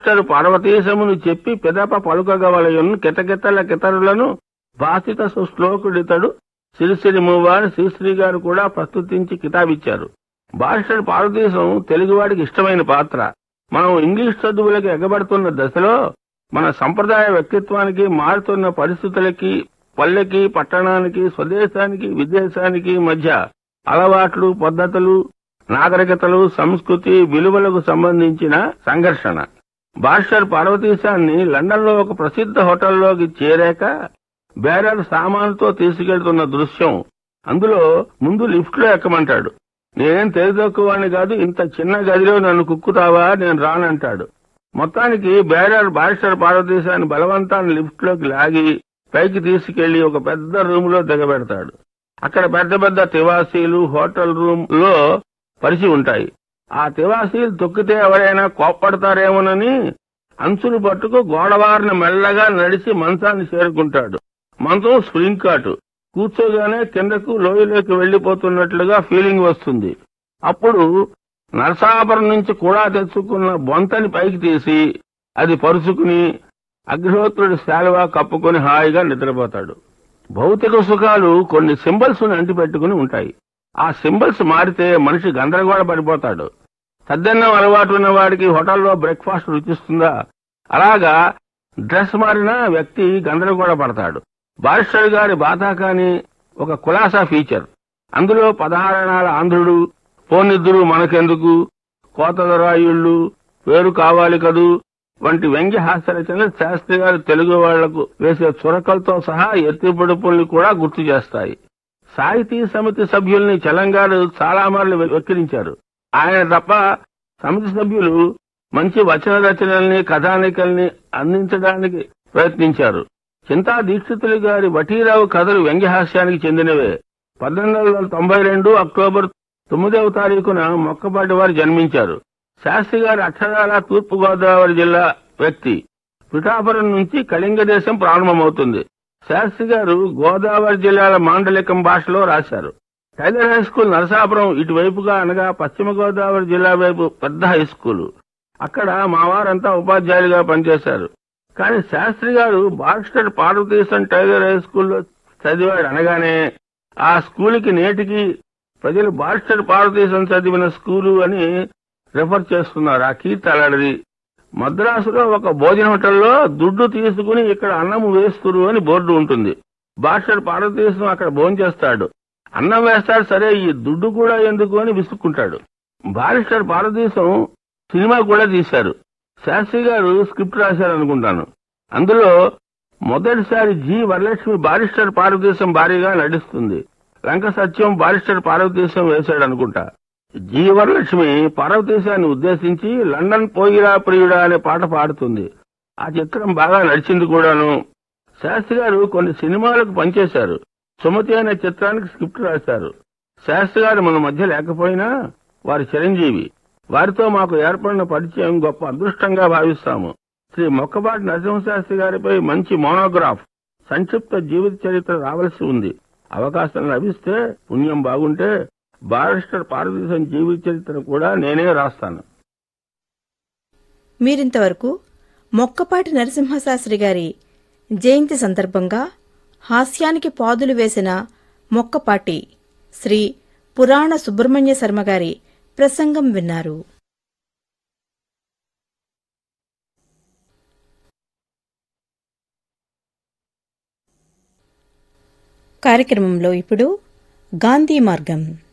buster పార్వతీశమును చెప్పి పిదప పలుకగవలయును కితకితల కితరులను భాషిత శ్లోకుడితడు సిరిసిరి మూవారు శ్రీశ్రీ గారు కూడా ప్రస్తుతించి కితాబిచ్చారు బారిస్టర్ పార్వతీశం తెలుగువాడికి ఇష్టమైన పాత్ర మనం ఇంగ్లీష్ చదువులకు ఎగబడుతున్న దశలో మన సంప్రదాయ వ్యక్తిత్వానికి మారుతున్న పరిస్థితులకి పల్లెకి పట్టణానికి స్వదేశానికి విదేశానికి మధ్య అలవాట్లు పద్ధతులు నాగరికతలు సంస్కృతి విలువలకు సంబంధించిన సంఘర్షణ బారిస్టర్ పార్వతీశాన్ని లండన్లో ఒక ప్రసిద్ధ హోటల్లోకి చేరాక బేరర్ సామానుతో తీసుకెళ్తున్న దృశ్యం అందులో ముందు లిఫ్ట్ లో ఎక్కమంటాడు నేనేం తెలియదక్కువాణ్ణి కాదు ఇంత చిన్న గదిలో నన్ను కుక్కుతావా నేను రానంటాడు మొత్తానికి బేరర్ బారిస్టర్ పార్వతీశాన్ని బలవంతాన్ని లిఫ్ట్ లోకి లాగి పైకి తీసుకెళ్లి ఒక పెద్ద రూమ్ లో దిగబెడతాడు అక్కడ పెద్ద పెద్ద తివాసీలు హోటల్ రూమ్ లో పరిచి ఉంటాయి ఆ తివాసీలు తొక్కితే ఎవరైనా కోప్పడతారేమోనని అంచులు పట్టుకు గోడవారిని మెల్లగా నడిచి మంచాన్ని చేరుకుంటాడు మంచం స్ప్రింగ్ కాటు కూర్చోగానే కిందకు లోయలోకి వెళ్లిపోతున్నట్లుగా ఫీలింగ్ వస్తుంది అప్పుడు నరసాపురం నుంచి కూడా తెచ్చుకున్న బొంతని పైకి తీసి అది పరుచుకుని అగ్నిహోత్రుడి శాలువా కప్పుకొని హాయిగా నిద్రపోతాడు భౌతిక సుఖాలు కొన్ని సింబల్స్ అంటిపెట్టుకుని ఉంటాయి ఆ సింబల్స్ మారితే మనిషి గందరగోళ పడిపోతాడు సద్దన్నం అలవాటు ఉన్న వాడికి హోటల్లో బ్రేక్ఫాస్ట్ రుచిస్తుందా అలాగా డ్రెస్ మారిన వ్యక్తి గందరగోళ పడతాడు బారిస్టర్ గారి బాధాకాని ఒక కులాసా ఫీచర్ అందులో పదహారణాల ఆంధ్రుడు పోనిద్దురు మనకెందుకు కోతదరాయుళ్ళు పేరు కావాలి కదూ వంటి వ్యంగ్య హాస్య రచనలు శాస్త్రి గారు తెలుగు వాళ్లకు వేసే చురకలతో సహా ఎత్తిపొడుపుల్ని కూడా గుర్తు చేస్తాయి సాహితీ సమితి సభ్యుల్ని చలంగారు చాలా మార్లు వెక్కిరించారు ఆయన తప్ప సమితి సభ్యులు మంచి వచన రచనల్ని కథానికల్ని అందించడానికి ప్రయత్నించారు చింతా దీక్షితులు గారి వటీరావు కథలు వ్యంగ్యహాస్యానికి చెందినవే పద్దెనిమిది వందల తొంభై రెండు అక్టోబర్ తొమ్మిదవ తారీఖున మొక్కపాటి వారు జన్మించారు శాస్త్రి గారి అక్షరాల తూర్పు గోదావరి జిల్లా వ్యక్తి పిఠాపురం నుంచి కళింగ దేశం ప్రారంభమవుతుంది శాస్త్రి గారు గోదావరి జిల్లాల మాండలికం భాషలో రాశారు టైలర్ హై స్కూల్ నరసాపురం ఇటువైపుగా అనగా పశ్చిమ గోదావరి జిల్లా వైపు పెద్ద హై స్కూలు అక్కడ మా వారంతా ఉపాధ్యాయులుగా పనిచేశారు కానీ శాస్త్రి గారు బారిస్టర్ పార్వతీశం టైలర్ హై స్కూల్లో చదివాడు అనగానే ఆ స్కూలుకి నేటికి ప్రజలు బారిస్టర్ పార్వతీశం చదివిన స్కూలు అని రిఫర్ చేస్తున్నారు ఆ కీర్తి అలాంటిది మద్రాసులో ఒక భోజన హోటల్లో దుడ్డు తీసుకుని ఇక్కడ అన్నం వేస్తురు అని బోర్డు ఉంటుంది బారిస్టర్ పార్వతీశం అక్కడ భోంచేస్తాడు అన్నం వేస్తాడు సరే ఈ దుడ్డు కూడా ఎందుకు అని విసుక్కుంటాడు బారిస్టర్ పార్వతీశం సినిమా కూడా తీశారు శాస్త్రి గారు స్క్రిప్ట్ రాశారు అనుకుంటాను అందులో మొదటిసారి జి వరలక్ష్మి బారిస్టర్ పార్వతీశం భారీగా నటిస్తుంది లంక సత్యం బారిస్టర్ పార్వతీశం వేశాడు అనుకుంటా జి వరలక్ష్మి పార్వతీశాన్ని ఉద్దేశించి లండన్ పోయిరా ప్రియుడా అనే పాట పాడుతుంది ఆ చిత్రం బాగా నడిచింది కూడాను శాస్త్రి గారు కొన్ని సినిమాలకు పనిచేశారు సుమతి అనే చిత్రానికి స్క్రిప్ట్ రాశారు శాస్త్రి గారు మన మధ్య లేకపోయినా వారి చిరంజీవి వారితో మాకు ఏర్పడిన పరిచయం గొప్ప అదృష్టంగా భావిస్తాము శ్రీ మొక్కపాటి నరసింహశాస్త్రి గారిపై మంచి మోనోగ్రాఫ్ సంక్షిప్త జీవిత చరిత్ర రావలసి ఉంది అవకాశం లభిస్తే పుణ్యం బాగుంటే బారిస్టర్ పార్వతీశం జీవిత చరిత్ర కూడా నేనే రాస్తాను మీరింతవరకు మొక్కపాటి నరసింహశాస్త్రి గారి జయంతి సందర్భంగా హాస్యానికి పాదులు వేసిన మొక్కపాటి శ్రీ పురాణ సుబ్రహ్మణ్య శర్మ గారి ప్రసంగం విన్నారు కార్యక్రమంలో ఇప్పుడు గాంధీ మార్గం